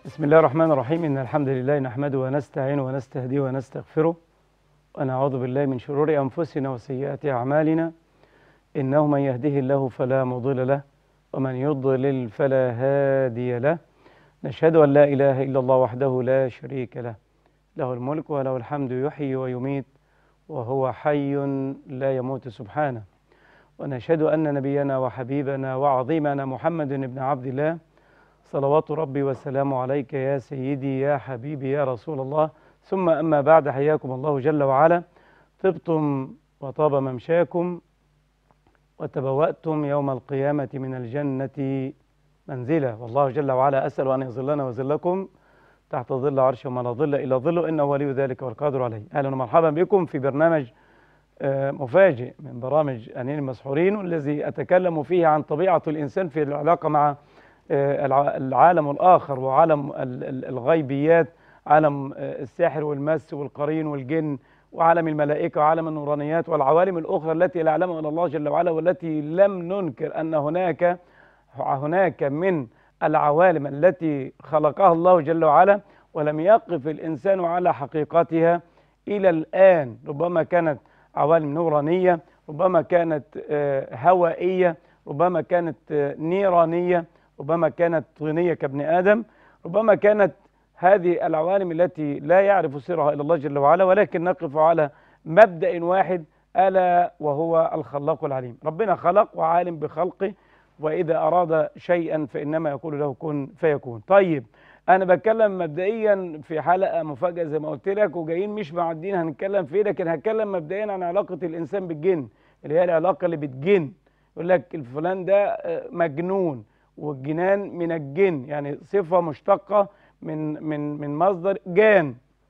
بسم الله الرحمن الرحيم إن الحمد لله نحمده ونستعينه ونستهديه ونستغفره ونعوذ بالله من شرور أنفسنا وسيئات أعمالنا إنه من يهده الله فلا مضل له ومن يضلل فلا هادي له نشهد أن لا إله إلا الله وحده لا شريك له له الملك وله الحمد يحيي ويميت وهو حي لا يموت سبحانه ونشهد أن نبينا وحبيبنا وعظيمنا محمد بن عبد الله صلوات ربي وسلامه عليك يا سيدي يا حبيبي يا رسول الله ثم أما بعد حياكم الله جل وعلا طبتم وطاب ممشاكم وتبوأتم يوم القيامة من الجنة منزلا والله جل وعلا أسأل أن يظلنا وظلكم تحت ظل عرش وما لا ظل إلا ظله إنه ولي ذلك والقادر عليه أهلا ومرحبا بكم في برنامج مفاجئ من برامج أنين المسحورين والذي أتكلم فيه عن طبيعة الإنسان في العلاقة مع العالم الآخر وعالم الغيبيات عالم الساحر والمس والقرين والجن وعالم الملائكة وعالم النورانيات والعوالم الأخرى التي لا يعلمها إلا الله جل وعلا والتي لم ننكر أن هناك هناك من العوالم التي خلقها الله جل وعلا ولم يقف الإنسان على حقيقتها إلى الآن ربما كانت عوالم نورانية ربما كانت هوائية ربما كانت نيرانية ربما كانت طينية كابن آدم ربما كانت هذه العوالم التي لا يعرف سرها إلا الله جل وعلا ولكن نقف على مبدأ واحد ألا وهو الخلاق العليم ربنا خلق وعالم بخلقه وإذا أراد شيئا فإنما يقول له كن فيكون طيب أنا بتكلم مبدئيا في حلقة مفاجأة زي ما قلت لك وجايين مش معدين هنتكلم فيه لكن هتكلم مبدئيا عن علاقة الإنسان بالجن اللي هي العلاقة اللي بتجن يقول لك الفلان ده مجنون والجنان من الجن يعني صفة مشتقة من من من مصدر جان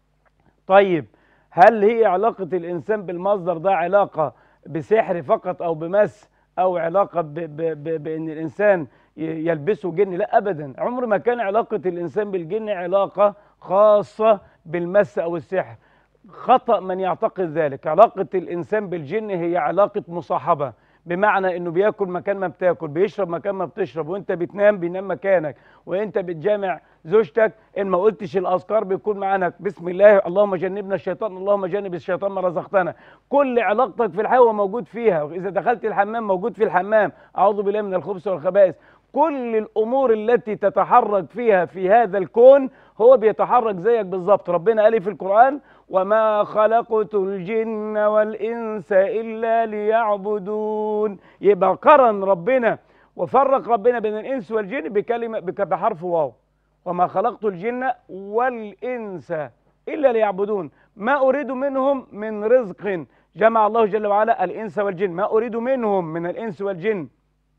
طيب هل هي علاقة الإنسان بالمصدر ده علاقة بسحر فقط أو بمس أو علاقة ب ب ب بأن الإنسان يلبسه جن لا أبدا عمر ما كان علاقة الإنسان بالجن علاقة خاصة بالمس أو السحر خطأ من يعتقد ذلك علاقة الإنسان بالجن هي علاقة مصاحبة بمعنى انه بياكل مكان ما بتاكل بيشرب مكان ما بتشرب وانت بتنام بينام مكانك وانت بتجامع زوجتك ان ما قلتش الاذكار بيكون معاك بسم الله اللهم جنبنا الشيطان اللهم جنب الشيطان ما رزقتنا كل علاقتك في الحياه هو موجود فيها اذا دخلت الحمام موجود في الحمام اعوذ بالله من الخبث والخبائث كل الامور التي تتحرك فيها في هذا الكون هو بيتحرك زيك بالظبط ربنا قال في القران وما خلقت الجن والانس الا ليعبدون يبقى قرن ربنا وفرق ربنا بين الانس والجن بكلمه بحرف واو وما خلقت الجن والانس الا ليعبدون ما اريد منهم من رزق جمع الله جل وعلا الانس والجن ما اريد منهم من الانس والجن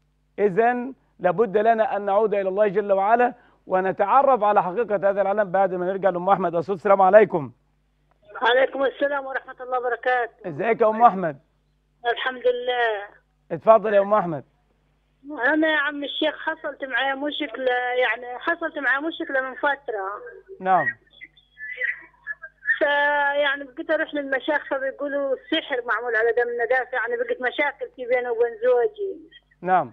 اذا لابد لنا ان نعود الى الله جل وعلا ونتعرف على حقيقه هذا العالم بعد ما نرجع لام احمد اسود السلام عليكم عليكم السلام ورحمه الله وبركاته ازيك يا ام احمد الحمد لله اتفضل يا ام احمد انا يا عم الشيخ حصلت معي مشكله يعني حصلت معي مشكله من فتره نعم فيعني بقيت اروح للمشايخ فبيقولوا السحر معمول على دم الندافع يعني بقيت مشاكل في بيني وبين زوجي نعم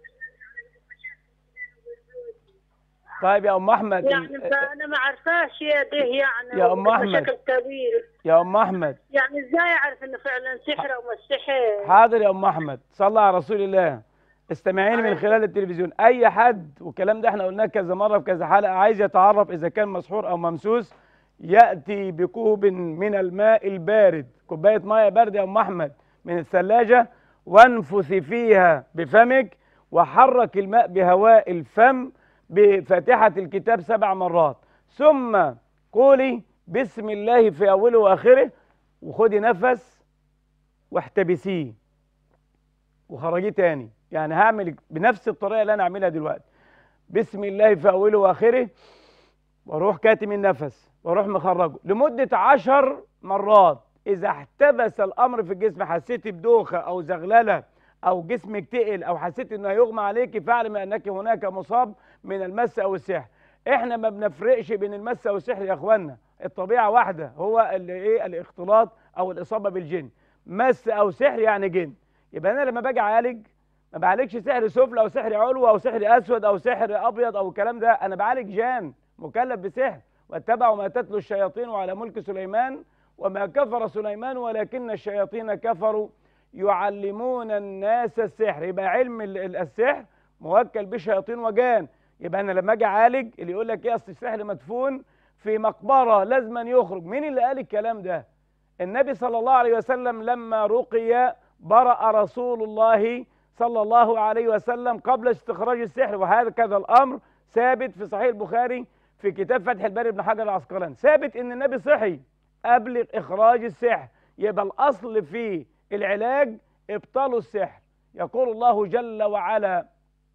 طيب يا ام احمد يعني فانا ما عرفاش يا ده يعني يا أم أحمد. مشاكل كبيره يا ام احمد يعني ازاي اعرف انه فعلا سحر او مش سحر حاضر يا ام احمد صلى على رسول الله استمعيني من خلال التلفزيون اي حد والكلام ده احنا قلناه كذا مره في كذا حلقه عايز يتعرف اذا كان مسحور او ممسوس ياتي بكوب من الماء البارد كوبايه ميه بارده يا ام احمد من الثلاجه وانفثي فيها بفمك وحرك الماء بهواء الفم بفاتحة الكتاب سبع مرات ثم قولي بسم الله في أوله وآخره وخدي نفس واحتبسيه وخرجيه تاني يعني هعمل بنفس الطريقة اللي أنا أعملها دلوقتي بسم الله في أوله وآخره واروح كاتم النفس واروح مخرجه لمدة عشر مرات إذا احتبس الأمر في الجسم حسيتي بدوخة أو زغللة او جسمك تقل او حسيت انه هيغمى عليك فاعلم انك هناك مصاب من المس او السحر احنا ما بنفرقش بين المس او السحر يا اخوانا الطبيعه واحده هو اللي ايه الاختلاط او الاصابه بالجن مس او سحر يعني جن يبقى انا لما باجي اعالج ما بعالجش سحر سفلى او سحر علوي او سحر اسود او سحر ابيض او الكلام ده انا بعالج جان مكلف بسحر واتبعوا ما تتلو الشياطين على ملك سليمان وما كفر سليمان ولكن الشياطين كفروا يعلمون الناس السحر يبقى علم ال- ال- السحر موكل بشياطين وجان يبقى انا لما اجي اعالج اللي يقول لك ايه اصل السحر مدفون في مقبره لازما يخرج مين اللي قال الكلام ده النبي صلى الله عليه وسلم لما رقي برأ رسول الله صلى الله عليه وسلم قبل استخراج السحر وهكذا الامر ثابت في صحيح البخاري في كتاب فتح الباري ابن حجر العسقلاني ثابت ان النبي صحي قبل اخراج السحر يبقى الاصل في العلاج ابطال السحر يقول الله جل وعلا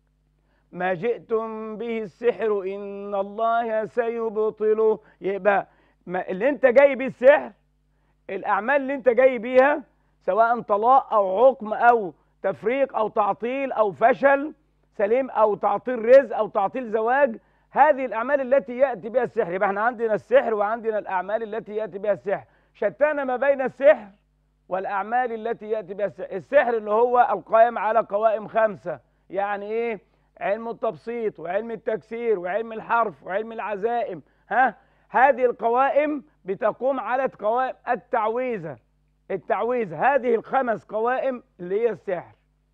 ما جئتم به السحر ان الله سيبطله يبقى ما اللي انت جاي بيه السحر الاعمال اللي انت جاي بيها سواء طلاق او عقم او تفريق او تعطيل او فشل سليم او تعطيل رزق او تعطيل زواج هذه الاعمال التي ياتي بها السحر يبقى احنا عندنا السحر وعندنا الاعمال التي ياتي بها السحر شتان ما بين السحر والاعمال التي ياتي بها السحر السحر اللي هو القائم على قوائم خمسه يعني ايه علم التبسيط وعلم التكسير وعلم الحرف وعلم العزائم ها هذه القوائم بتقوم على قوائم التعويذه التعويذه هذه الخمس قوائم اللي هي السحر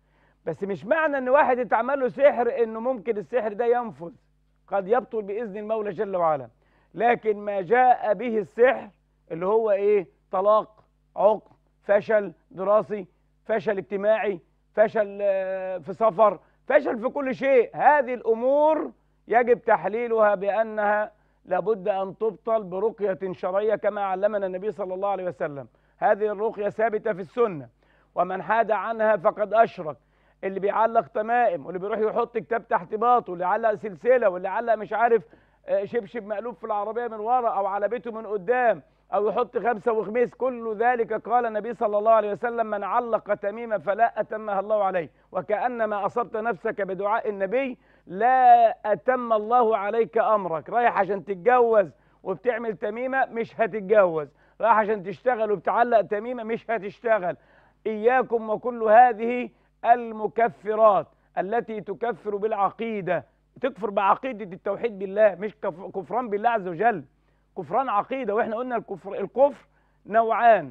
بس مش معنى ان واحد اتعمل له سحر انه ممكن السحر ده ينفذ قد يبطل باذن المولى جل وعلا لكن ما جاء به السحر اللي هو ايه طلاق عقم فشل دراسي فشل اجتماعي فشل آه، في سفر فشل في كل شيء هذه الامور يجب تحليلها بانها لابد ان تبطل برقيه شرعيه كما علمنا النبي صلى الله عليه وسلم هذه الرقيه ثابته في السنه ومن حاد عنها فقد اشرك اللي بيعلق تمائم واللي بيروح يحط كتاب تحت باطه واللي علق سلسله واللي علق مش عارف آه، شبشب مقلوب في العربيه من ورا او على بيته من قدام او يحط خمسه وخميس كل ذلك قال النبي صلى الله عليه وسلم من علق تميما فلا اتمها الله عليه وكانما اصبت نفسك بدعاء النبي لا اتم الله عليك امرك رايح عشان تتجوز وبتعمل تميمه مش هتتجوز رايح عشان تشتغل وبتعلق تميمه مش هتشتغل اياكم وكل هذه المكفرات التي تكفر بالعقيده تكفر بعقيده التوحيد بالله مش كف- كفران بالله عز وجل كفران عقيده واحنا قلنا الكفر الكفر نوعان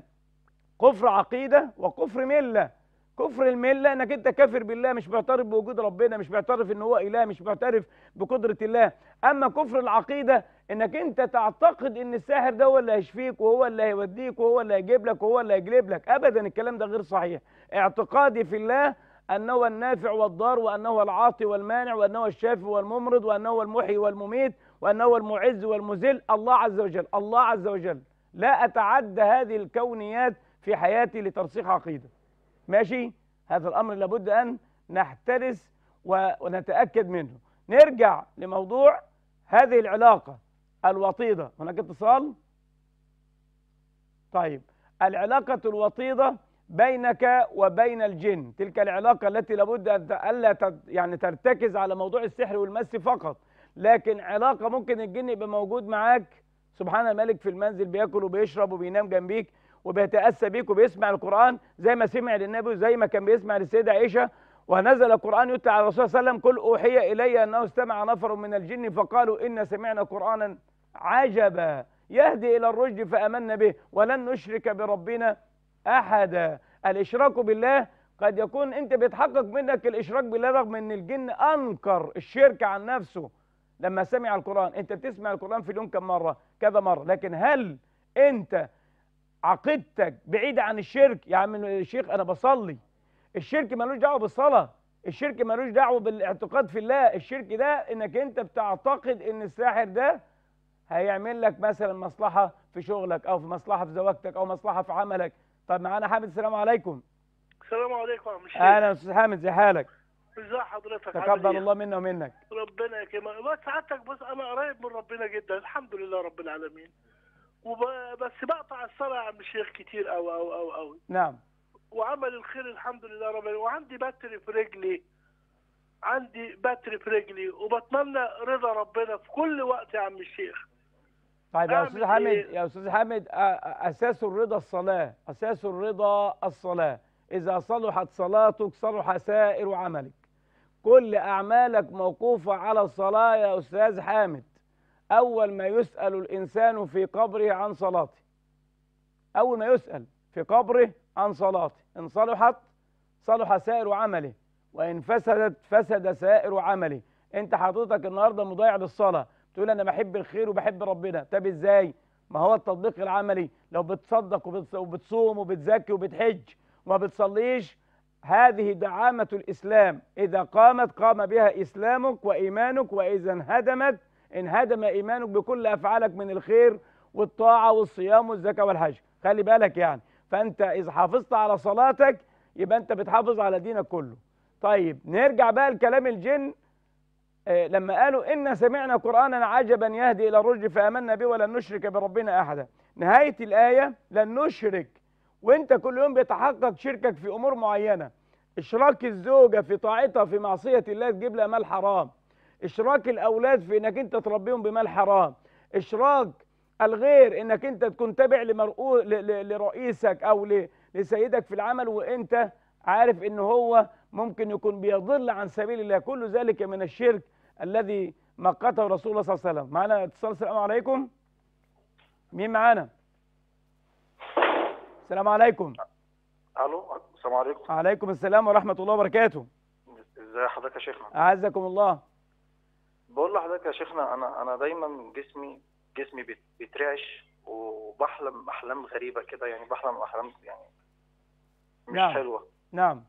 كفر عقيده وكفر مله كفر المله انك انت كافر بالله مش معترف بوجود ربنا مش معترف ان هو اله مش معترف بقدره الله اما كفر العقيده انك انت تعتقد ان الساحر ده هو اللي هيشفيك وهو اللي هيوديك وهو اللي هيجيب لك وهو اللي هيجلب لك ابدا الكلام ده غير صحيح اعتقادي في الله انه النافع والضار وانه العاطي والمانع وانه الشافي والممرض وانه المحيي والمميت وانه المعز والمذل الله عز وجل الله عز وجل لا اتعدى هذه الكونيات في حياتي لترسيخ عقيده ماشي هذا الامر لابد ان نحترس و- ونتاكد منه نرجع لموضوع هذه العلاقه الوطيده هناك اتصال طيب العلاقه الوطيده بينك وبين الجن تلك العلاقه التي لابد ان ت- الا تت- يعني ترتكز على موضوع السحر والمس فقط لكن علاقه ممكن الجن يبقى موجود معاك سبحان الملك في المنزل بياكل وبيشرب وبينام جنبيك وبيتأسى بيك وبيسمع القرآن زي ما سمع للنبي وزي ما كان بيسمع للسيدة عائشة ونزل القرآن يتلى على الرسول صلى الله عليه وسلم قل أوحي إلي أنه استمع نفر من الجن فقالوا إن سمعنا قرآنا عجبا يهدي إلى الرشد فأمنا به ولن نشرك بربنا أحدا الإشراك بالله قد يكون أنت بيتحقق منك الإشراك بالله رغم أن الجن أنكر الشرك عن نفسه لما سمع القرآن أنت بتسمع القرآن في اليوم كم مرة كذا مرة لكن هل أنت عقيدتك بعيدة عن الشرك يا عم الشيخ أنا بصلي الشرك ملوش دعوة بالصلاة الشرك ملوش دعوة بالاعتقاد في الله الشرك ده انك انت بتعتقد ان الساحر ده هيعمل لك مثلا مصلحة في شغلك او في مصلحة في زواجتك او مصلحة في عملك طب معانا حامد السلام عليكم السلام عليكم يا عم الشيخ اهلا يا استاذ حامد زي حالك ازي حضرتك عامل تقبل إيه؟ الله منا ومنك ربنا يكرمك بس سعادتك بص انا قريب من ربنا جدا الحمد لله رب العالمين وب... بس بقطع الصلاه يا عم الشيخ كتير قوي قوي قوي قوي نعم وعمل الخير الحمد لله رب العالمين وعندي بتر في رجلي عندي بتر في رجلي وبتمنى رضا ربنا في كل وقت يا عم الشيخ طيب يا أعمل استاذ حامد إيه؟ يا استاذ حامد أ- أ- اساس الرضا الصلاه اساس الرضا الصلاه اذا صلحت صلاتك صلح سائر عملك كل اعمالك موقوفه على الصلاه يا استاذ حامد أول ما يسأل الإنسان في قبره عن صلاته أول ما يسأل في قبره عن صلاته إن صلحت صلح سائر عمله وإن فسدت فسد سائر عمله أنت حضرتك النهاردة مضيع للصلاة تقول أنا بحب الخير وبحب ربنا طب إزاي ما هو التطبيق العملي لو بتصدق وبتص- وبتصوم وبتزكي وبتحج وما بتصليش هذه دعامة الإسلام إذا قامت قام بها إسلامك وإيمانك وإذا انهدمت انهدم إيمانك بكل أفعالك من الخير والطاعة والصيام والزكاة والحج خلي بالك يعني فأنت إذا حافظت على صلاتك يبقى أنت بتحافظ على دينك كله طيب نرجع بقى لكلام الجن آه، لما قالوا إن سمعنا قرآنا عجبا يهدي إلى الرشد فآمنا به ولن نشرك بربنا أحدا نهاية الآية لن نشرك وانت كل يوم بيتحقق شركك في امور معينه اشراك الزوجه في طاعتها في معصيه الله تجيب لها مال حرام اشراك الاولاد في انك انت تربيهم بمال حرام اشراك الغير انك انت تكون تابع لمرؤو ل- ل- لرئيسك او ل- لسيدك في العمل وانت عارف ان هو ممكن يكون بيضل عن سبيل الله كل ذلك من الشرك الذي مقته رسول الله صلى الله عليه وسلم معنا اتصال السلام عليكم مين معانا السلام عليكم الو السلام عليكم عليكم السلام ورحمة الله وبركاته ازي حضرتك يا شيخنا أعزكم الله بقول لحضرتك يا شيخنا انا انا دايما جسمي جسمي بيت- بيترعش وبحلم احلام غريبه كده يعني بحلم احلام يعني مش نعم. حلوه نعم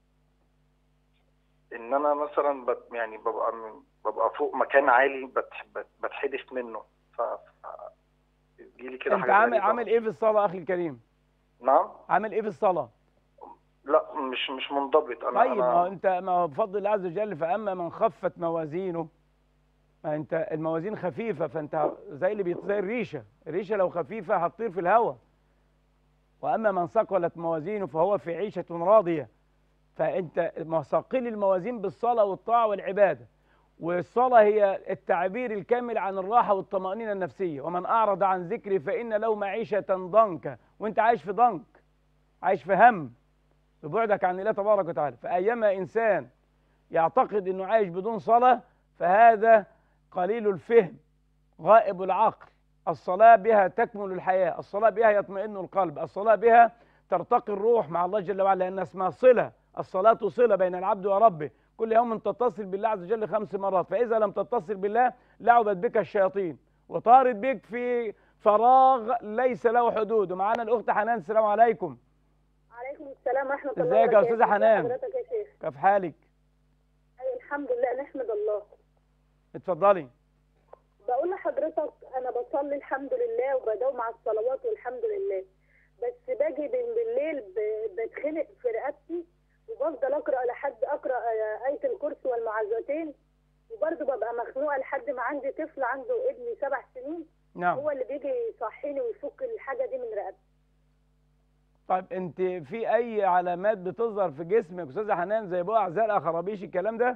ان انا مثلا بت يعني ببقى م- ببقى فوق مكان عالي بتح بت- بتحدف منه ف ف- بتجيلي كده أنت حاجات عامل غريبة. عامل إيه في الصلاة أخي الكريم نعم عامل إيه في الصلاة لا مش مش منضبط انا طيب ما هو انا أنت ما هو بفضل الله عز وجل فأما من خفت موازينه ما أنت الموازين خفيفة فأنت زي اللي بيط- زي الريشة الريشة لو خفيفة هتطير في الهواء وأما من ثقلت موازينه فهو في عيشة راضية فأنت مثقل الموازين بالصلاة والطاعة والعبادة والصلاة هي التعبير الكامل عن الراحة والطمأنينة النفسية ومن أعرض عن ذكري فإن له معيشة ضنكا وأنت عايش في ضنك عايش في هم ببعدك عن الله تبارك وتعالى فأيما إنسان يعتقد أنه عايش بدون صلاة فهذا قليل الفهم غائب العقل الصلاة بها تكمل الحياة الصلاة بها يطمئن القلب الصلاة بها ترتقي الروح مع الله جل وعلا لأن اسمها صلة الصلاة صلة بين العبد وربه كل يوم تتصل بالله عز وجل خمس مرات فإذا لم تتصل بالله لعبت بك الشياطين وطارت بك في فراغ ليس له حدود ومعانا الأخت حنان السلام عليكم عليكم السلام ورحمة الله ازيك يا وبركاته. أستاذة حنان؟ ازي حضرتك يا شيخ كيف حالك أي الحمد لله نحمد الله اتفضلي بقول لحضرتك أنا بصلي الحمد لله وبداوم على الصلوات والحمد لله بس باجي بين بالليل ب- بتخنق في رقبتي وبفضل أقرأ لحد أقرأ آه، آية الكرسي والمعوذتين وبرضه ببقى مخنوقة لحد ما عندي طفل عنده ابني سبع سنين نعم هو اللي بيجي يصحيني ويفك الحاجة دي من رقبتي طيب انت في اي علامات بتظهر في جسمك استاذه حنان زي بقع زرقاء خرابيش الكلام ده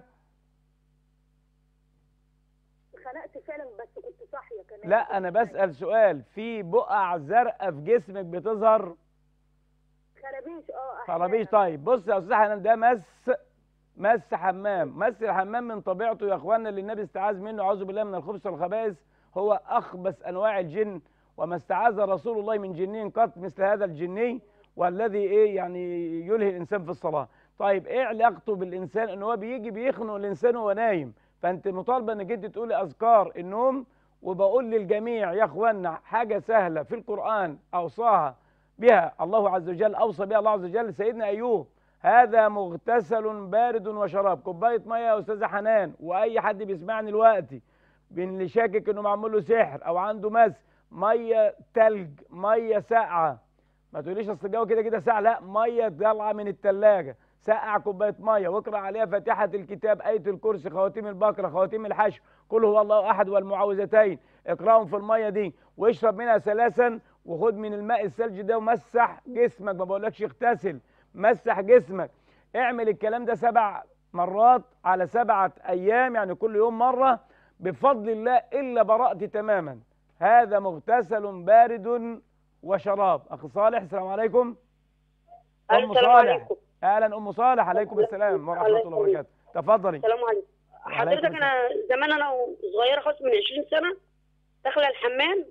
اتخنقت فعلا بس كنت صاحية كمان لا انا بسال سؤال في بقع زرقاء في جسمك بتظهر خرابيش اه خرابيش أحياناً. طيب بص يا استاذه حنان ده مس مس حمام مس الحمام من طبيعته يا اخواننا اللي النبي استعاذ منه اعوذ بالله من الخبث والخبائث هو اخبث انواع الجن وما استعاذ رسول الله من جني قط مثل هذا الجني والذي ايه يعني يلهي الانسان في الصلاه طيب ايه علاقته بالانسان ان هو بيجي بيخنق الانسان وهو نايم فانت مطالبه انك انت تقولي اذكار النوم وبقول للجميع يا اخوانا حاجه سهله في القران اوصاها بها الله عز وجل اوصى بها الله عز وجل سيدنا ايوب هذا مغتسل بارد وشراب كوبايه ميه يا استاذه حنان واي حد بيسمعني دلوقتي من اللي شاكك انه معمول له سحر او عنده مس ميه تلج ميه ساقعه ما تقوليش اصل الجو كده كده ساقع لا ميه طالعه من الثلاجه سقع كوبايه ميه واقرا عليها فاتحه الكتاب ايه الكرسي خواتيم البقره خواتيم الحشر قل هو الله احد والمعوذتين اقراهم في الميه دي واشرب منها ثلاثا وخد من الماء الثلج ده ومسح جسمك ما بقولكش اغتسل مسح جسمك اعمل الكلام ده سبع مرات على سبعة أيام يعني كل يوم مرة بفضل الله إلا برأت تماما هذا مغتسل بارد وشراب أخي صالح السلام عليكم أم السلام صالح عليكم. أهلا أم صالح عليكم السلام ورحمة الله عليكم. وبركاته تفضلي السلام عليكم وعليكم حضرتك انا زمان انا صغيره خالص من 20 سنه داخله الحمام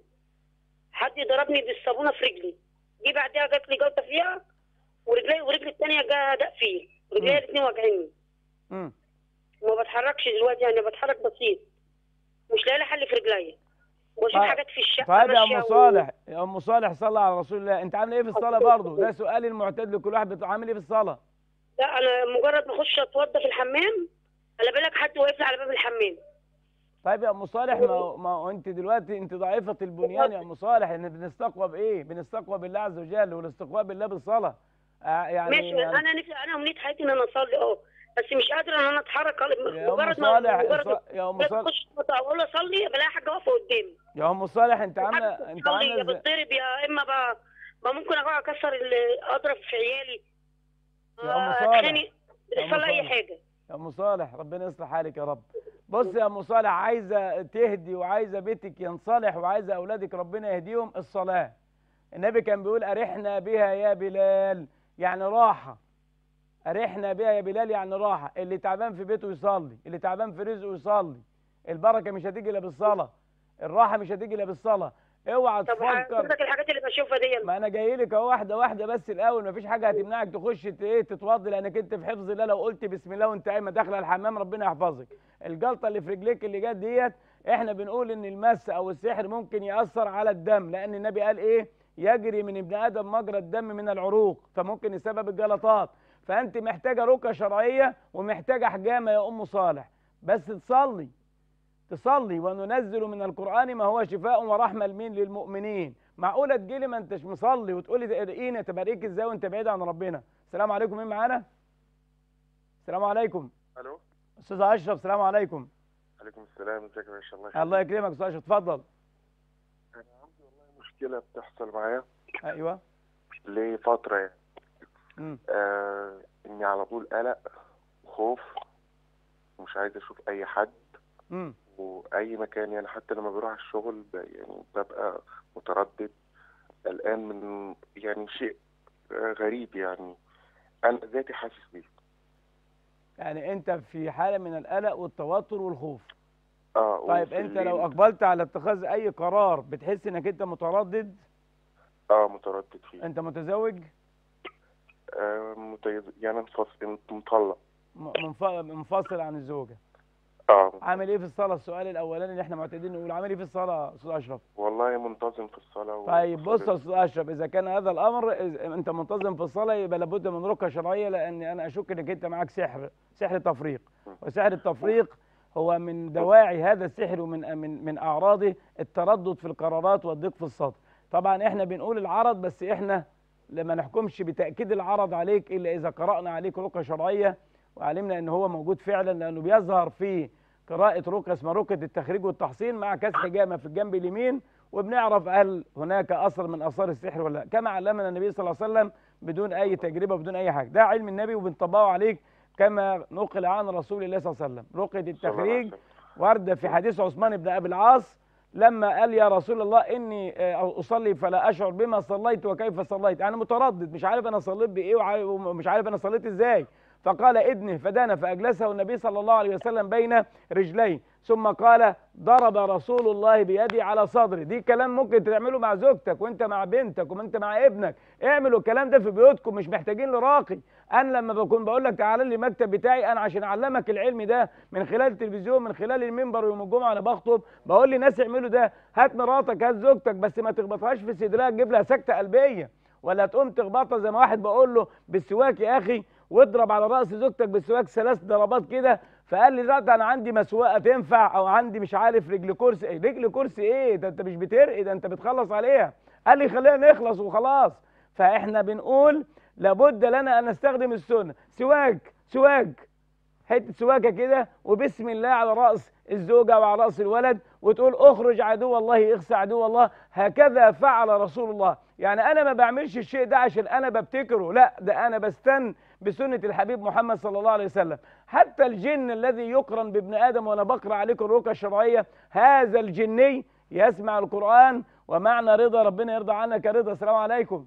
حد ضربني بالصابونه في رجلي جه بعدها جات لي جلطه فيها ورجلي ورجلي التانية جه دق فيه رجلي مم. الاتنين واجعيني مم. وما بتحركش دلوقتي يعني بتحرك بسيط مش لاقي لي حل في رجلي واشوف طيب- حاجات في الشقه طيب يا ماشية ام و- صالح يا ام صالح صلى على رسول الله انت عامل ايه في الصلاه برضه ده سؤال المعتاد لكل واحد بت- عامل ايه في الصلاه لا انا مجرد ما اخش اتوضى في الحمام انا بالك حد واقف لي على باب الحمام طيب يا ام صالح ما هو- ما هو انت دلوقتي انت ضعيفه البنيان يا ام صالح ان بنستقوى بايه بنستقوى بالله عز وجل والاستقواء بالله بالصلاه آه يعني ماشي يعني انا نفسي انا امنيه حياتي ان انا اصلي اه بس مش قادره ان انا اتحرك يا ام مجرد ما صالح مجرد ما يا ام مجرد صالح اخش اقول اصلي بلاقي حاجه واقفه قدامي يا ام صالح انت عامله حد انت بتصلي يا عامله ازاي بتضرب يا اما ب... ب- ممكن اقعد اكسر ال- اضرب في عيالي يا أم آه، صالح. اتخانق يا أم بيحصل اي صالح. حاجه يا ام صالح ربنا يصلح حالك يا رب بص يا ام صالح عايزه تهدي وعايزه بيتك ينصلح وعايزه اولادك ربنا يهديهم الصلاه النبي كان بيقول ارحنا بها يا بلال يعني راحه ارحنا بها يا بلال يعني راحه اللي تعبان في بيته يصلي اللي تعبان في رزقه يصلي البركه مش هتيجي الا بالصلاه الراحه مش هتيجي الا بالصلاه اوعى طب تفكر حضرتك الحاجات اللي بشوفها دي ما انا جاي لك اهو واحده واحده بس الاول مفيش حاجه هتمنعك تخش ت- ايه تتوضي لانك انت في حفظ الله لو قلت بسم الله وانت قايمه داخله الحمام ربنا يحفظك الجلطه اللي في رجليك اللي جت ديت احنا بنقول ان المس او السحر ممكن ياثر على الدم لان النبي قال ايه يجري من ابن ادم مجرى الدم من العروق فممكن يسبب الجلطات فانت محتاجه رقيه شرعيه ومحتاجه حجامه يا ام صالح بس تصلي تصلي وننزل من القرآن ما هو شفاء ورحمة لمين للمؤمنين معقولة تجيلي ما انتش مصلي وتقولي ارقينا تباريك ازاي وانت بعيد عن ربنا السلام عليكم مين معانا السلام عليكم الو استاذ اشرف السلام عليكم عليكم السلام ازيك يا باشا الله يخليك الله يكرمك استاذ اشرف اتفضل انا عندي والله مشكله بتحصل معايا ايوه لفتره يعني مم. آه اني على طول قلق وخوف ومش عايز اشوف اي حد مم. واي مكان يعني حتى لما بروح الشغل ب- يعني ببقى متردد قلقان من يعني شيء آه، غريب يعني انا ذاتي حاسس بيه يعني انت في حالة من القلق والتوتر والخوف اه طيب وفي انت لو الليل- اقبلت على اتخاذ اي قرار بتحس انك انت متردد اه متردد فيه انت متزوج آه متيز... يعني انفصل مطلق م- منف- منفصل عن الزوجة اه عامل ايه في الصلاة السؤال الاولاني اللي احنا معتادين نقول عامل ايه في الصلاة يا استاذ اشرف والله منتظم في الصلاة و- طيب بص يا استاذ اشرف اذا كان هذا الامر إذ- انت منتظم في الصلاه يبقى لابد من رقيه شرعيه لان انا اشك انك انت معاك سحر سحر تفريق وسحر التفريق هو من دواعي هذا السحر ومن من من اعراضه التردد في القرارات والضيق في الصدر طبعا احنا بنقول العرض بس احنا لما نحكمش بتاكيد العرض عليك الا اذا قرانا عليك رقيه شرعيه وعلمنا ان هو موجود فعلا لانه بيظهر في قراءة رقية اسمها رقية التخريج والتحصين مع كسح جامة في الجنب اليمين وبنعرف هل هناك أثر من آثار السحر ولا لا كما علمنا النبي صلى الله عليه وسلم بدون أي تجربة بدون أي حاجة ده علم النبي وبنطبقه عليك كما نقل عن رسول الله صلى الله عليه وسلم رقية صلى الله عليه التخريج وسلم. واردة في حديث عثمان بن أبي العاص لما قال يا رسول الله إني آه، أصلي فلا أشعر بما صليت وكيف صليت أنا متردد مش عارف أنا صليت بإيه وعارف- ومش عارف أنا صليت إزاي فقال ادنه فدنا فأجلسه النبي صلى الله عليه وسلم بين رجليه ثم قال ضرب رسول الله بيدي على صدري دي كلام ممكن تعمله مع زوجتك وانت مع بنتك وانت مع ابنك اعملوا الكلام ده في بيوتكم مش محتاجين لراقي انا لما بكون بقول لك تعالى لي المكتب بتاعي انا عشان اعلمك العلم ده من خلال التلفزيون من خلال المنبر يوم الجمعه انا بخطب بقول للناس اعملوا ده هات مراتك هات زوجتك بس ما تخبطهاش في صدرها تجيب لها سكته قلبيه ولا تقوم تخبطها زي ما واحد بقول له بالسواك يا اخي واضرب على راس زوجتك بالسواك ثلاث ضربات كده فقال لي لا ده انا عندي مسواقه تنفع او عندي مش عارف رجل كرسي إيه رجل كرسي ايه ده انت مش بترقي ده انت بتخلص عليها قال لي خلينا نخلص وخلاص فاحنا بنقول لابد لنا ان نستخدم السنه سواك سواك حته سواكه كده وبسم الله على راس الزوجه وعلى راس الولد وتقول اخرج عدو الله اخسى عدو الله هكذا فعل رسول الله يعني انا ما بعملش الشيء ده عشان انا ببتكره لا ده انا بستن بسنه الحبيب محمد صلى الله عليه وسلم حتى الجن الذي يقرن بابن ادم وانا بقرا عليكم الرقى الشرعيه هذا الجني يسمع القران ومعنى رضا ربنا يرضى عنك يا رضا السلام عليكم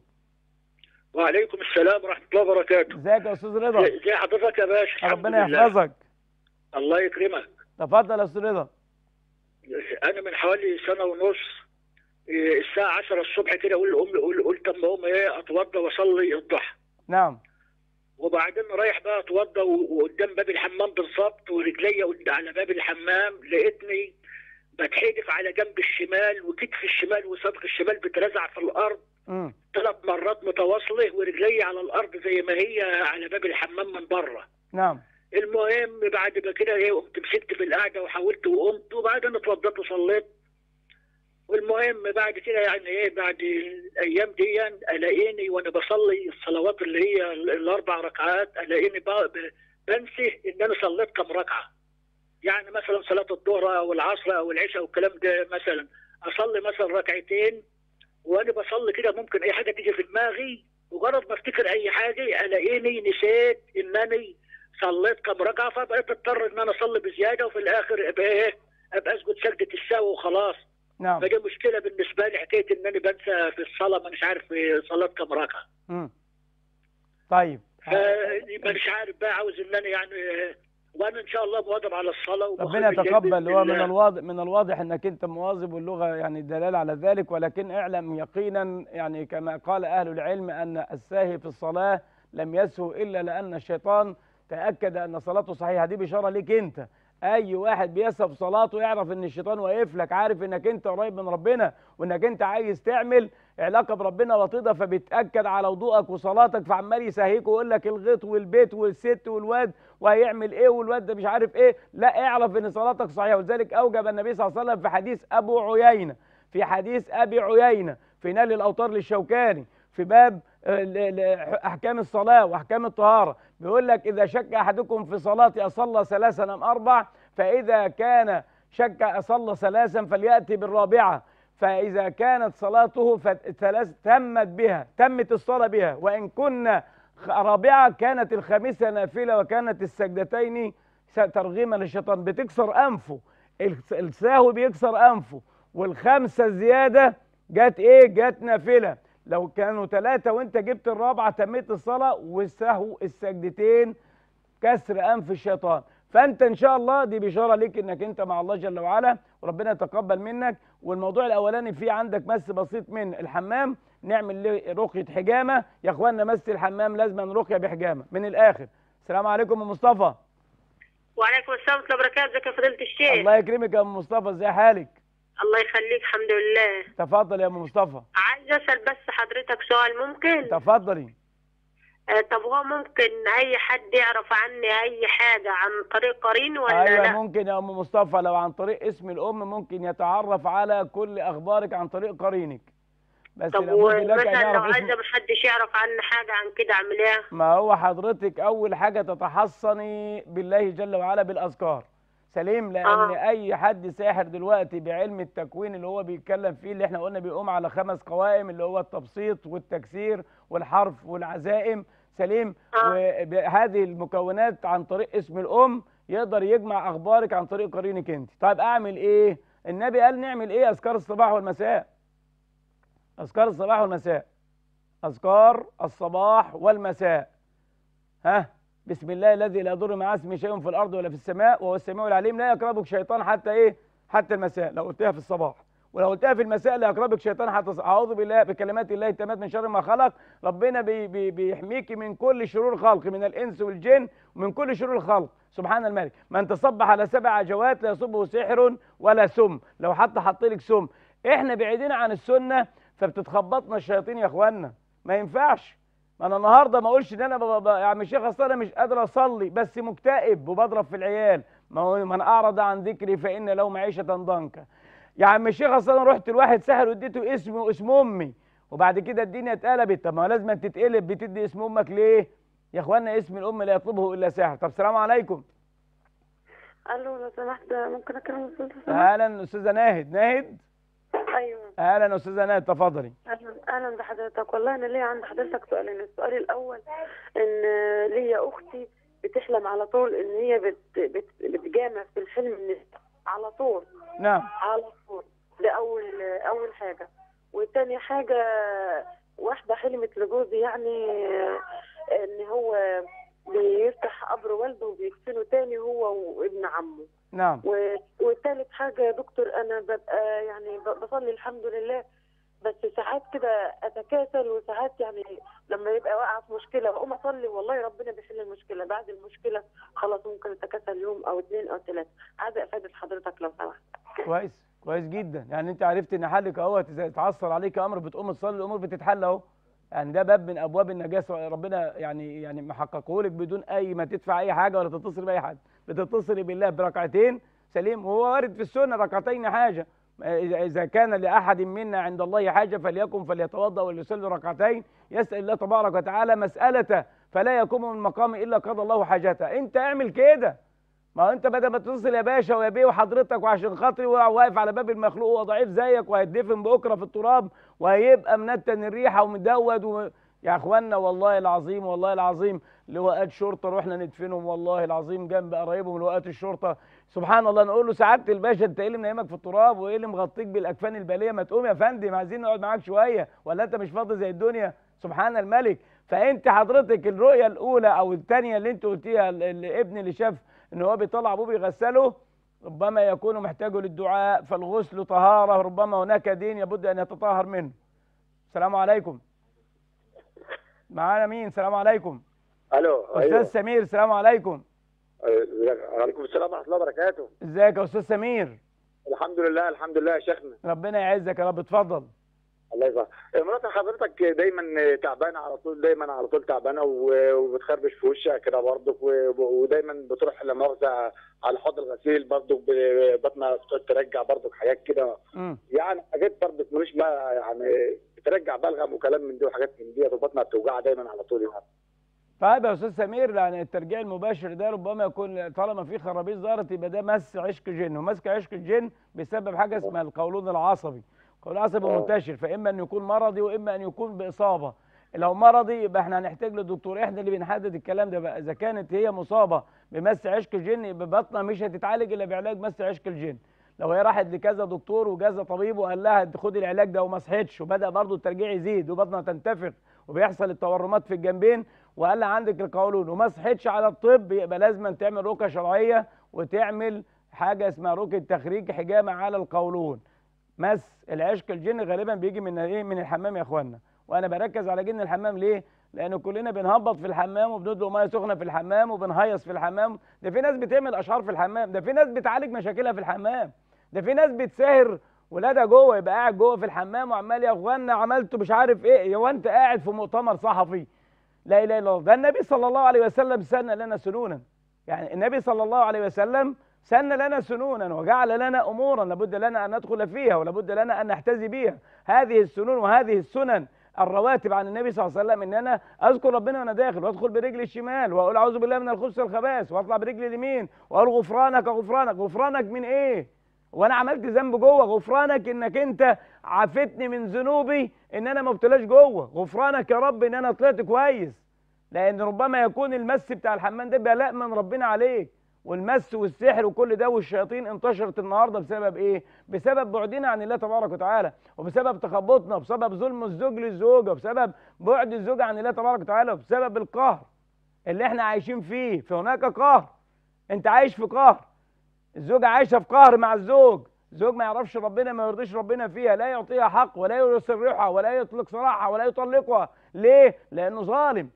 وعليكم السلام ورحمة الله وبركاته ازيك يا استاذ رضا ازي حضرتك يا باشا الحمد ربنا لله. يحفظك الله يكرمك تفضل يا استاذ رضا انا من حوالي سنه ونص إيه، الساعه 10 الصبح كده اقول لامي قول قلت اما اقوم ايه اتوضى واصلي الضحى نعم وبعدين رايح بقى اتوضى و- وقدام باب الحمام بالظبط ورجليا قد- على باب الحمام لقيتني بتحدف على جنب الشمال وكتف الشمال وصدغ الشمال بترزع في الارض مم. ثلاث مرات متواصله ورجلي على الارض زي ما هي على باب الحمام من بره نعم المهم بعد ما كده ايه قمت مسكت في القعده وحاولت وقمت وبعدين اتوضيت وصليت والمهم بعد كده يعني ايه بعد الايام دي الاقيني وانا بصلي الصلوات اللي هي ال- الاربع ركعات الاقيني ب- ب- بنسي ان انا صليت كم ركعه يعني مثلا صلاه الظهر او العصر او العشاء والكلام ده مثلا اصلي مثلا ركعتين وانا بصلي كده ممكن اي حاجه تيجي في دماغي مجرد ما افتكر اي حاجه الاقيني نسيت انني صليت كم ركعه فبقيت اضطر ان انا اصلي بزياده وفي الاخر ابقى ايه ابقى اسجد سجده السهو وخلاص نعم فدي مشكله بالنسبه لي حكايه ان انا بنسى في الصلاه ما مش عارف في صلاه كم ركعه مم. طيب فمش عارف بقى عاوز ان انا يعني وانا ان شاء الله مواظب على الصلاه وبخرج ربنا الليل يتقبل بإذن هو من الله. الواضح من الواضح انك انت مواظب واللغه يعني دلاله على ذلك ولكن اعلم يقينا يعني كما قال اهل العلم ان الساهي في الصلاه لم يسهو الا لان الشيطان تاكد ان صلاته صحيحه دي بشاره ليك انت اي واحد بيسهى في صلاته يعرف ان الشيطان واقف لك عارف انك انت قريب من ربنا وانك انت عايز تعمل علاقه بربنا وطيده فبيتاكد على وضوءك وصلاتك فعمال يسهيك ويقول لك الغيط والبيت والست والواد وهيعمل ايه والواد ده مش عارف ايه لا اعرف ان صلاتك صحيحه ولذلك اوجب النبي صلى الله عليه وسلم في حديث ابو عيينه في حديث ابي عيينه في نال الاوطار للشوكاني في باب آه، ل- ل- احكام الصلاه واحكام الطهاره بيقول لك اذا شك احدكم في صلاتي اصلى ثلاثا ام اربع فاذا كان شك اصلى ثلاثا فلياتي بالرابعه فاذا كانت صلاته ثلاث تمت بها تمت الصلاه بها وان كنا خ- رابعه كانت الخامسه نافله وكانت السجدتين س- ترغيما للشيطان بتكسر انفه الس- الساهو بيكسر انفه والخمسه زياده جت ايه جت نافله لو كانوا ثلاثه وانت جبت الرابعه تميت الصلاه والسهو السجدتين كسر انف الشيطان فانت ان شاء الله دي بشاره ليك انك انت مع الله جل وعلا وربنا يتقبل منك والموضوع الاولاني فيه عندك مس بسيط من الحمام نعمل له رقيه حجامه يا اخوانا مس الحمام لازم رقيه بحجامه من الاخر السلام عليكم يا مصطفى وعليكم السلام ورحمه الله وبركاته ازيك يا فضيله الشيخ الله يكرمك يا ام مصطفى ازي حالك الله يخليك الحمد لله تفضل يا ام مصطفى عايز اسال بس حضرتك سؤال ممكن تفضلي آه طب هو ممكن اي حد يعرف عني اي حاجه عن طريق قرين ولا ايوه لا ممكن يا ام مصطفى لو عن طريق اسم الام ممكن يتعرف على كل اخبارك عن طريق قرينك بس طب لابد لك ان ومثلا لو يعرف اسم عايزه محدش يعرف عني حاجه عن كده اعمل ايه ما هو حضرتك اول حاجه تتحصني بالله جل وعلا بالاذكار سليم لان آه. اي حد ساحر دلوقتي بعلم التكوين اللي هو بيتكلم فيه اللي احنا قلنا بيقوم على خمس قوائم اللي هو التبسيط والتكسير والحرف والعزائم سليم آه. وهذه المكونات عن طريق اسم الام يقدر يجمع اخبارك عن طريق قرينك انت طيب اعمل ايه النبي قال نعمل ايه اذكار الصباح والمساء اذكار الصباح والمساء اذكار الصباح والمساء ها بسم الله الذي لا يضر مع اسمه شيء في الارض ولا في السماء وهو السميع العليم لا يقربك شيطان حتى ايه حتى المساء لو قلتها في الصباح ولو قلتها في المساء لا يقربك شيطان حتى الص- اعوذ بالله بكلمات الله التامات من شر ما خلق ربنا بي بي بيحميكي من كل شرور الخلق من الانس والجن ومن كل شرور الخلق سبحان الملك من تصبح على سبع عجوات لا يصبه سحر ولا سم لو حتى حط لك سم احنا بعيدين عن السنه فبتتخبطنا الشياطين يا اخوانا ما ينفعش ما انا النهارده ما اقولش ان انا ب- ب- يا عم الشيخ اصل انا مش قادر اصلي بس مكتئب وبضرب في العيال ما هو من اعرض عن ذكري فان له معيشه ضنكا يا عم الشيخ اصل انا رحت لواحد سحر واديته اسمه واسم امي وبعد كده الدنيا اتقلبت طب ما هو لازم تتقلب بتدي اسم امك ليه يا اخوانا اسم الام لا يطلبه الا ساحر طب السلام عليكم الو لو سمحت ممكن اكلم الاستاذ سماح؟ اهلا استاذه ناهد ناهد ايوه اهلا استاذه ناهد تفضلي اهلا اهلا بحضرتك والله انا ليا عند حضرتك سؤالين السؤال الاول ان ليا اختي بتحلم على طول ان هي بت بت بتجامع في الحلم إن على طول نعم على طول ده اول اول حاجه وتاني حاجه واحده حلمت لجوزي يعني ان هو بيفتح قبر والده وبيدفنه تاني هو وابن عمه نعم و- والتالت حاجة يا دكتور أنا ببقى يعني ب- بصلي الحمد لله بس ساعات كده أتكاسل وساعات يعني لما يبقى واقعة في مشكلة بقوم أصلي والله ربنا بيحل المشكلة بعد المشكلة خلاص ممكن أتكاسل يوم أو اتنين أو تلاتة عايزة أفادة حضرتك لو سمحت كويس كويس جدا يعني انت عرفت ان حلك اهوت اذا اتعثر عليك امر بتقوم تصلي الامور بتتحل اهو يعني ده باب من ابواب النجاه ربنا يعني يعني محققه لك بدون اي ما تدفع اي حاجه ولا تتصل باي حد بتتصل بالله بركعتين سليم وهو وارد في السنه ركعتين حاجه إذا إذا كان لأحد منا عند الله حاجة فليكن فليتوضأ وليصلي ركعتين يسأل الله تبارك وتعالى مسألته فلا يقوم من مقام إلا قضى الله حاجته أنت اعمل كده ما هو انت بدل ما تتصل يا باشا ويا بيه وحضرتك وعشان خاطري واقف على باب المخلوق وهو ضعيف زيك وهيتدفن بكره في التراب وهيبقى منتن الريحه ومدود و... يا اخوانا والله العظيم والله العظيم لواءات شرطه رحنا ندفنهم والله العظيم جنب قرايبهم لواءات الشرطه سبحان الله نقول له سعاده الباشا انت ايه اللي منيمك في التراب وايه اللي مغطيك بالاكفان الباليه ما تقوم يا فندم عايزين نقعد معاك شويه ولا انت مش فاضي زي الدنيا سبحان الملك فانت حضرتك الرؤيه الاولى او الثانيه اللي انت قلتيها ال- الابن اللي شاف ان هو بيطلع ابوه بيغسله ربما يكون محتاج للدعاء فالغسل طهاره ربما هناك دين يبد ان يتطهر منه السلام عليكم معانا مين السلام عليكم الو استاذ ايوه سمير السلام عليكم وعليكم السلام ورحمه الله وبركاته ازيك يا استاذ سمير الحمد لله الحمد لله يا شيخنا ربنا يعزك يا رب اتفضل الله يسعدك مرات حضرتك دايما تعبانه على طول دايما على طول تعبانه و- وبتخربش في وشها كده برضك و- ودايما بتروح لا مؤاخذه على حوض الغسيل برضك ب- بطنها بتقعد ترجع برضك حاجات كده مم. يعني حاجات برضك مش بقى يعني بترجع بلغم وكلام من دي وحاجات من دي وبطنها بتوجعها دايما على طول يعني طيب يا استاذ سمير يعني الترجيع المباشر ده ربما يكون طالما في خرابيط ظهرت يبقى ده مس عشق جن ومسك عشق الجن بسبب حاجه اسمها القولون العصبي القولون العصبي آه. منتشر فاما ان يكون مرضي واما ان يكون باصابه لو مرضي يبقى احنا هنحتاج لدكتور احنا اللي بنحدد الكلام ده بقى اذا كانت هي مصابه بمس عشق الجن يبقى بطنها مش هتتعالج الا بعلاج مس عشق الجن لو هي راحت لكذا دكتور وكذا طبيب وقال لها خدي العلاج ده وما صحتش وبدا برضه الترجيع يزيد وبطنها تنتفخ وبيحصل التورمات في الجنبين وقال لها عندك القولون وما صحتش على الطب يبقى لازم تعمل رقيه شرعيه وتعمل حاجه اسمها رقيه تخريج حجامه على القولون مس العشق الجن غالبا بيجي من ايه من الحمام يا اخوانا وانا بركز على جن الحمام ليه لان كلنا بنهبط في الحمام وبندلق ميه سخنه في الحمام وبنهيص في الحمام ده في ناس بتعمل اشعار في الحمام ده في ناس بتعالج مشاكلها في الحمام ده في ناس بتساهر ولادها جوه يبقى قاعد جوه في الحمام وعمال يا اخوانا عملته مش عارف ايه هو انت قاعد في مؤتمر صحفي لا اله الا الله ده النبي صلى الله عليه وسلم سن لنا سنونا يعني النبي صلى الله عليه وسلم سن لنا سنونا وجعل لنا امورا لابد لنا ان ندخل فيها ولابد لنا ان نحتذي بها هذه السنون وهذه السنن الرواتب عن النبي صلى الله عليه وسلم ان انا اذكر ربنا وانا داخل وادخل برجلي الشمال واقول اعوذ بالله من الخبث والخبائث واطلع برجلي اليمين واقول غفرانك غفرانك غفرانك من ايه وانا عملت ذنب جوه غفرانك انك انت عافتني من ذنوبي ان انا ما ابتلاش جوه غفرانك يا رب ان انا طلعت كويس لان ربما يكون المس بتاع الحمام ده بلاء من ربنا عليك والمس والسحر وكل ده والشياطين انتشرت النهارده بسبب ايه؟ بسبب بعدنا عن الله تبارك وتعالى وبسبب تخبطنا وبسبب ظلم الزوج للزوجه وبسبب بعد الزوج عن الله تبارك وتعالى وبسبب القهر اللي احنا عايشين فيه فهناك قهر انت عايش في قهر الزوجه عايشه في قهر مع الزوج الزوج ما يعرفش ربنا ما يرضيش ربنا فيها لا يعطيها حق ولا يسرحها ولا يطلق سراحها ولا يطلقها ليه؟ لانه ظالم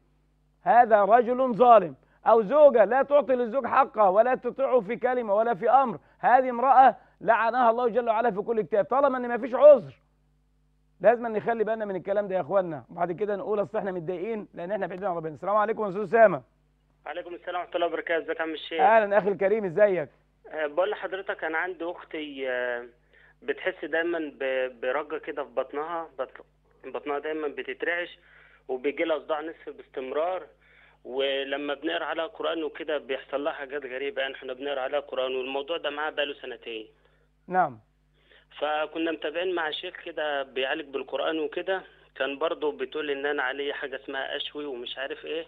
هذا رجل ظالم أو زوجة لا تعطي للزوج حقه ولا تطيعه في كلمة ولا في أمر هذه امرأة لعنها الله جل وعلا في كل كتاب طالما ان ما فيش عذر لازم نخلي بالنا من الكلام ده يا اخوانا وبعد كده نقول اصل احنا متضايقين لان احنا بعيدين عن ربنا السلام عليكم يا استاذ اسامه عليكم السلام ورحمه الله وبركاته ازيك يا عم الشيخ اهلا اخي الكريم ازيك أه بقول لحضرتك انا عندي اختي أه بتحس دايما ب- برجه كده في بطنها بط- بطنها دايما بتترعش وبيجي لها صداع نصف باستمرار ولما بنقرا عليها قران وكده بيحصل لها حاجات غريبه يعني احنا بنقرا عليها قران والموضوع ده معاها بقاله سنتين نعم فكنا متابعين مع شيخ كده بيعالج بالقرآن وكده كان برضه بتقول ان انا علي حاجة اسمها اشوي ومش عارف ايه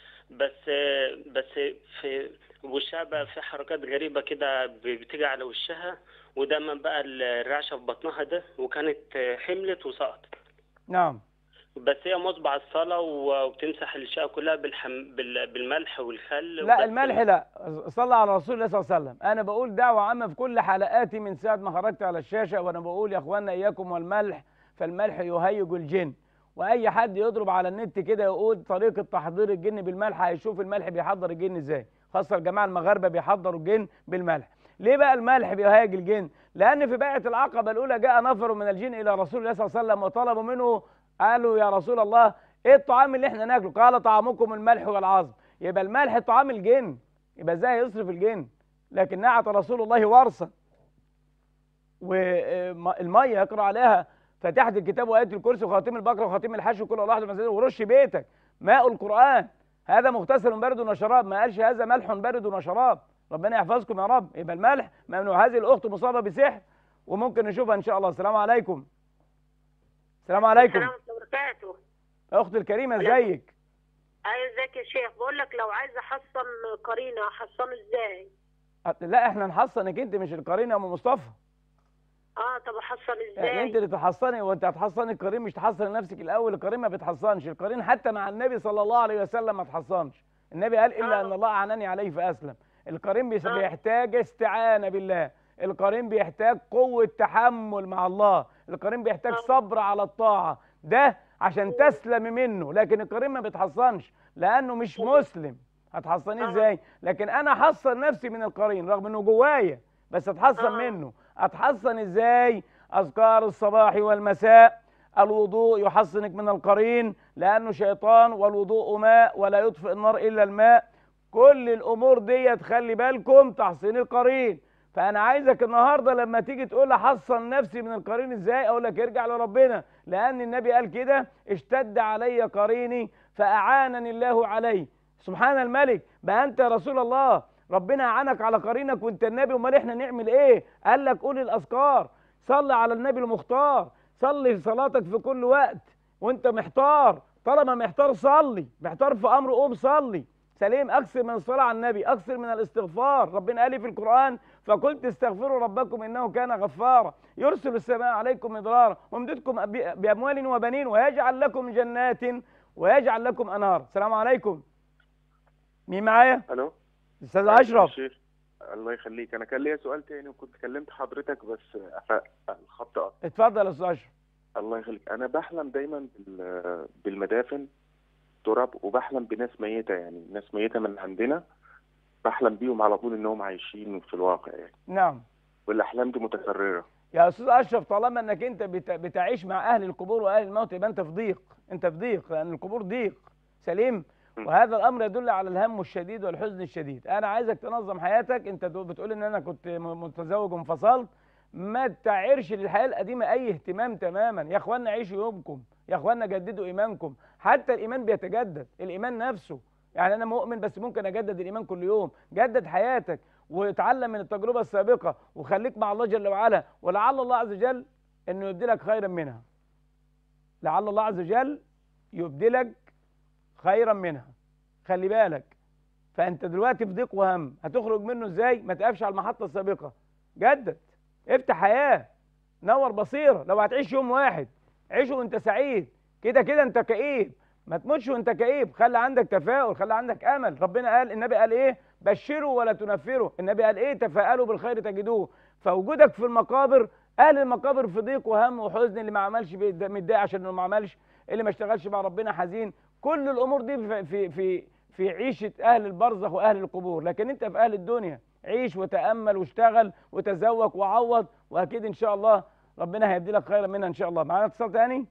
بس بس في وشها بقى في حركات غريبة كده بتيجي على وشها ودايما بقى الرعشة في بطنها ده وكانت حملت وسقطت نعم بس هي مصبع الصلاة و- وبتمسح الشقة كلها بالحم... بال... بالملح والخل لا وبس. الملح لا صلى على رسول الله صلى الله عليه وسلم انا بقول دعوه عامه في كل حلقاتي من ساعه ما خرجت على الشاشه وانا بقول يا اخوانا اياكم والملح فالملح يهيج الجن واي حد يضرب على النت كده يقول طريقه تحضير الجن بالملح هيشوف الملح بيحضر الجن ازاي خاصه الجماعه المغاربه بيحضروا الجن بالملح ليه بقى الملح بيهيج الجن لان في بيعه العقبه الاولى جاء نفر من الجن الى رسول الله صلى الله عليه وسلم وطلبوا منه قالوا يا رسول الله ايه الطعام اللي احنا ناكله قال طعامكم الملح والعظم يبقى الملح طعام الجن يبقى ازاي يصرف الجن لكن نعت رسول الله ورثا والميه يقرا عليها فاتحه الكتاب وايه الكرسي وخاتم البقره وخاتم الحش وكل واحد من ورش بيتك ماء القران هذا مغتسل بارد وشراب ما قالش هذا ملح بارد وشراب ربنا يحفظكم يا رب يبقى الملح ممنوع هذه الاخت مصابه بسحر وممكن نشوفها ان شاء الله السلام عليكم السلام عليكم السلام ورحمة الله وبركاته اختي الكريمه ازيك ايوه ازيك يا شيخ بقول لك لو عايزه احصن قرينه احصنه ازاي لا احنا نحصنك انت مش القرين يا ام مصطفى اه طب احصن يعني انت ازاي اللي تحصني وانت هتحصني القرين مش تحصن لنفسك الاول القرين ما بتحصنش القرين حتى مع النبي صلى الله عليه وسلم ما تحصنش النبي قال الا ان الله اعناني عليه فاسلم القرين بيس- بيحتاج استعانه بالله القرين بيحتاج قوه تحمل مع الله القرين بيحتاج صبر على الطاعه ده عشان تسلم منه لكن القرين ما بيتحصنش لانه مش مسلم هتحصنيه ازاي لكن انا احصن نفسي من القرين رغم انه جوايا بس اتحصن منه اتحصن ازاي اذكار الصباح والمساء الوضوء يحصنك من القرين لانه شيطان والوضوء ماء ولا يطفئ النار الا الماء كل الامور دي تخلي بالكم تحصين القرين فانا عايزك النهارده لما تيجي تقول احصن نفسي من القرين ازاي اقول لك ارجع لربنا لان النبي قال كده اشتد علي قريني فاعانني الله عليه سبحان الملك بقى انت يا رسول الله ربنا اعانك على قرينك وانت النبي امال احنا نعمل ايه قال لك قول الاذكار صلي على النبي المختار صلي في صلاتك في كل وقت وانت محتار طالما محتار صلي محتار في امر قوم صلي سليم اكثر من الصلاه على النبي اكثر من الاستغفار ربنا قال في القران فقلت استغفروا ربكم انه كان غفارا يرسل السماء عليكم مدرارا ويمددكم بأ- باموال وبنين ويجعل لكم جنات ويجعل لكم انهار السلام عليكم مين معايا الو استاذ اشرف شيخ الله يخليك انا كان ليا سؤال تاني وكنت كلمت حضرتك بس أف- الخط قطع اتفضل يا استاذ اشرف الله يخليك انا بحلم دايما بال- بالمدافن تراب وبحلم بناس ميته يعني ناس ميته من عندنا بحلم بيهم على طول انهم عايشين في الواقع يعني نعم والاحلام دي متكرره يا استاذ اشرف طالما انك انت بت- بتعيش مع اهل القبور واهل الموت يبقى انت في ضيق انت في ضيق لان القبور ضيق سليم وهذا الامر يدل على الهم الشديد والحزن الشديد انا عايزك تنظم حياتك انت دو- بتقول ان انا كنت م- متزوج وانفصلت ما تعيرش للحياه القديمه اي اهتمام تماما يا اخوانا عيشوا يومكم يا اخوانا جددوا ايمانكم حتى الايمان بيتجدد الايمان نفسه يعني انا مؤمن بس ممكن اجدد الايمان كل يوم جدد حياتك واتعلم من التجربه السابقه وخليك مع الله جل وعلا ولعل الله عز وجل انه يبدلك خيرا منها لعل الله عز وجل يبدلك خيرا منها خلي بالك فانت دلوقتي في ضيق وهم هتخرج منه ازاي ما تقفش على المحطه السابقه جدد افتح حياه نور بصيره لو هتعيش يوم واحد عيشه وانت سعيد كده كده انت كئيب ما تموتش وانت كئيب خلي عندك تفاؤل خلي عندك امل ربنا قال النبي قال ايه بشروا ولا تنفروا النبي قال ايه تفاءلوا بالخير تجدوه فوجودك في المقابر اهل المقابر في ضيق وهم وحزن اللي ما عملش بيد- متضايق عشان انه ما عملش اللي ما اشتغلش مع ربنا حزين كل الامور دي في في في في عيشه اهل البرزخ واهل القبور لكن انت في اهل الدنيا عيش وتامل واشتغل وتزوج وعوض واكيد ان شاء الله ربنا هيبدي لك خيرا منها ان شاء الله معانا اتصال تاني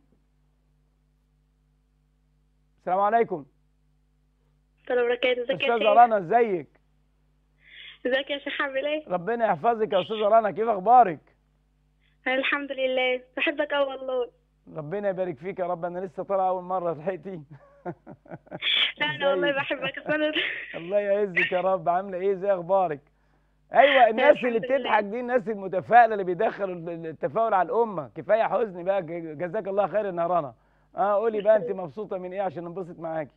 السلام عليكم السلام عليكم ازيك يا استاذه شيخ رنا ازيك ازيك يا شيخ عامل ايه ربنا يحفظك يا استاذه رنا كيف اخبارك أنا الحمد لله بحبك قوي والله ربنا يبارك فيك يا رب انا لسه طالع اول مره لحقتي لا انا والله بحبك أصل انا الله يعزك يا رب عامله ايه ازاي اخبارك ايوه الناس اللي الحمد لله. بتضحك دي الناس المتفائله اللي بيدخلوا ال- التفاؤل على الامه كفايه حزن بقى ج- جزاك الله خير يا رنا اه قولي بقى انت مبسوطه من ايه عشان ننبسط معاكي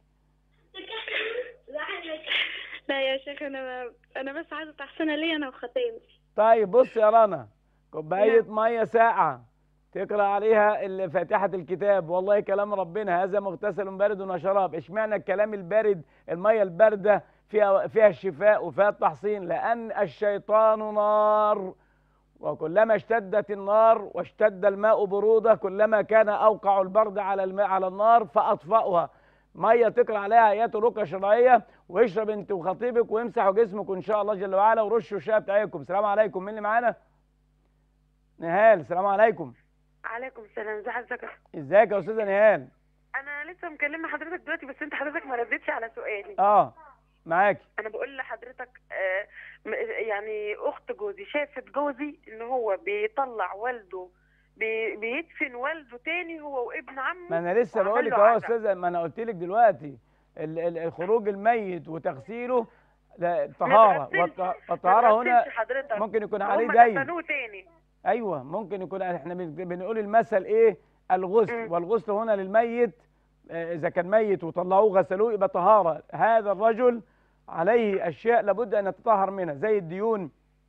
لا يا شيخ انا انا بس عايزه تحسنها لي انا وخطيبي طيب بص يا رنا كوبايه ميه ساقعه تقرا عليها ال- فاتحه الكتاب والله كلام ربنا هذا مغتسل بارد وشراب اشمعنى الكلام البارد الميه البارده فيها فيها الشفاء وفيها التحصين لان الشيطان نار وكلما اشتدت النار واشتد الماء بروده كلما كان اوقع البرد على الماء على النار فاطفاها ميه تقرا عليها ايات رقى شرعيه واشرب انت وخطيبك وامسحوا جسمك ان شاء الله جل وعلا ورشوا الشاي بتاعكم السلام عليكم مين اللي معانا نهال السلام عليكم عليكم السلام ازي حضرتك ازيك يا استاذه نهال انا لسه مكلمه حضرتك دلوقتي بس انت حضرتك ما ردتش على سؤالي اه معاكي انا بقول لحضرتك آه م- يعني اخت جوزي شافت جوزي ان هو بيطلع والده بي بيدفن والده تاني هو وابن عمه ما انا لسه وعمل بقول لك له اهو يا عزا. استاذه ما انا قلت لك دلوقتي ال- ال- الخروج الميت وتغسيله لا طهاره بتغسلش. والط- والطهاره هنا بتغسلش حضرتك ممكن يكون عليه هم دين دفنوه تاني ايوه ممكن يكون احنا بن- بنقول المثل ايه الغسل والغسل هنا للميت آه، اذا كان ميت وطلعوه غسلوه يبقى طهاره هذا الرجل عليه اشياء لابد ان يتطهر منها زي الديون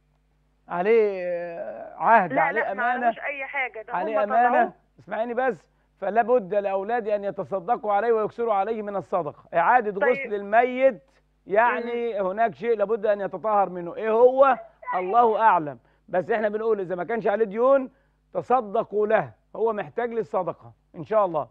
عليه آه، عهد لا عليه لا ما امانه عليهوش اي حاجه ده عليه هم طلعوه امانه اسمعيني بس فلا بد لاولادي ان يتصدقوا عليه ويكسروا عليه من الصدقه اعاده طيب. غسل الميت يعني هناك شيء لابد ان يتطهر منه ايه هو الله اعلم بس احنا بنقول اذا ما كانش عليه ديون تصدقوا له هو محتاج للصدقه ان شاء الله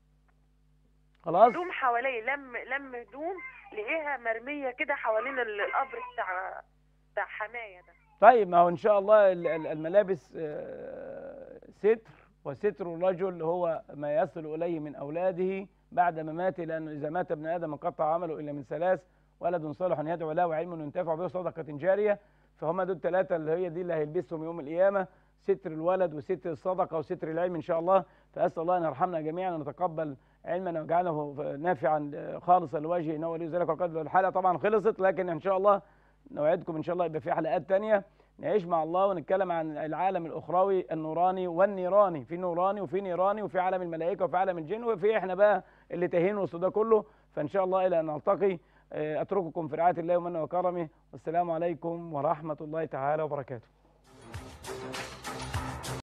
خلاص هدوم حواليه لم لم هدوم لقيها مرميه كده حوالين ال- القبر بتاع بتاع حمايه ده طيب ما هو ان شاء الله ال- ال- الملابس آه، ستر وستر الرجل هو ما يصل اليه من اولاده بعد مماته لانه اذا مات ابن ادم انقطع عمله الا من ثلاث ولد صالح يدعو له وعلم ينتفع به صدقه جاريه فهم دول الثلاثه اللي هي دي اللي هيلبسهم يوم القيامه ستر الولد وستر الصدقه وستر العلم ان شاء الله فاسال الله ان يرحمنا جميعا ونتقبل علمنا ويجعله نافعا خالصا لوجهه انه ولي ذلك والقدر الحلقه طبعا خلصت لكن ان شاء الله نوعدكم ان شاء الله يبقى في حلقات تانية نعيش مع الله ونتكلم عن العالم الاخروي النوراني والنيراني في نوراني وفي نيراني وفي عالم الملائكه وفي عالم الجن وفي احنا بقى اللي تاهين وسط ده كله فان شاء الله الى ان نلتقي آه، اترككم في رعايه الله ومنه وكرمه والسلام عليكم ورحمه الله تعالى وبركاته